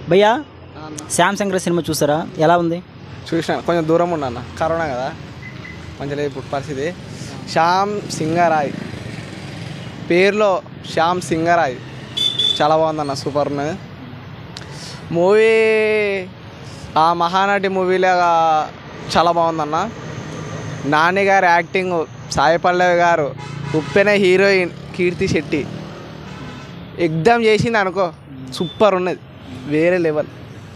భయ్యా శ్యామ్ శంకర్ సినిమా చూసారా ఎలా ఉంది చూసిన కొంచెం దూరం ఉన్నా అన్న కరోనా కదా మంచిగా లేదు ఇప్పుడు పరిస్థితి శ్యామ్ సింగరాయ్ పేరులో శ్యామ్ సింగరాయ్ చాలా బాగుందన్న సూపర్ ఉన్నది మూవీ ఆ మహానటి మూవీలాగా చాలా బాగుందన్న నాని గారి యాక్టింగ్ సాయి పల్లవి గారు ఉప్పెన హీరోయిన్ కీర్తి శెట్టి ఎగ్జామ్ చేసింది అనుకో సూపర్ ఉన్నది వేరే లెవెల్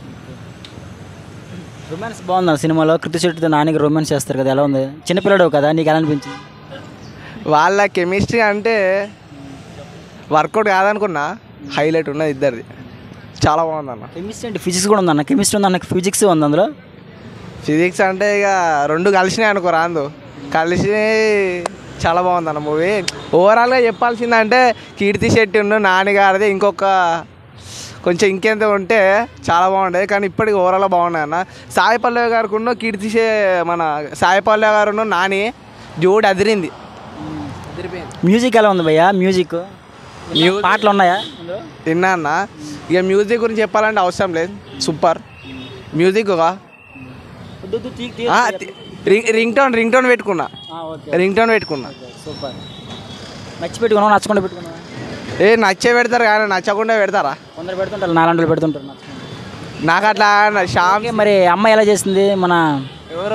రొమాన్స్ బాగుందా సినిమాలో కృతి శెట్టితో నానికి రొమాన్స్ చేస్తారు కదా ఎలా ఉంది చిన్నపిల్లడు కదా నీకు ఎలా అనిపించింది వాళ్ళ కెమిస్ట్రీ అంటే వర్కౌట్ కాదనుకున్నా హైలైట్ ఉన్నది ఇద్దరిది చాలా బాగుందన్న కెమిస్ట్రీ అంటే ఫిజిక్స్ కూడా ఉందన్న కెమిస్ట్రీ ఉందన్న ఫిజిక్స్ ఉంది అందులో ఫిజిక్స్ అంటే ఇక రెండు కలిసినాయి అనుకో రాందు కలిసి చాలా బాగుందన్న మూవీ ఓవరాల్గా చెప్పాల్సిందంటే కీర్తి శెట్టి ఉన్న నాన్నగారిది ఇంకొక కొంచెం ఇంకెంత ఉంటే చాలా బాగుండేది కానీ ఇప్పటికి ఓవరాల్గా బాగున్నాయి అన్న సాయి పల్లవి గారికి ఉన్న కీర్తి శే- మన సాయి పల్లవి గారు నాని జోడు అదిరింది అదిరిపోయింది మ్యూజిక్ ఎలా ఉంది భయ్యా మ్యూజిక్ Music- పాటలు ఉన్నాయా విన్నా అన్న ఇక మ్యూజిక్ గురించి చెప్పాలంటే అవసరం లేదు సూపర్ మ్యూజిక్ ఒక ఆ, తి- ring ring tone ring tone పెట్టుకున్నా రింగ్ టోన్ పెట్టుకున్నా సూపర్ నచ్చి పెట్టుకున్నావు నచ్చకుండా పెట్టుకున్నావు ఏ నచ్చే పెడతారు కానీ నచ్చకుండా పెడతారా కొందరు పెడుతుంటారు నాలుగు పెడుతుంటారు నచ్చకుండా. నాకు అట్లా శ్యామ్ ఓకే, మరి అమ్మాయి ఎలా చేసింది మన ఎవరు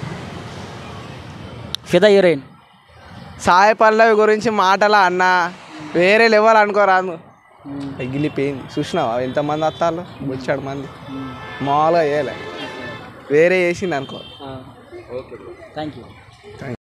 ఫిదా హీరోయిన్ సాయి పల్లవి గురించి మాటల అన్న వేరే లెవెల్ అనుకోరాను ఎగిలిపోయింది చూసినావా ఎంతమంది వస్తారు వచ్చాడు మంది మామూలుగా వేయలే వేరే వేసింది అనుకో థ్యాంక్ యూ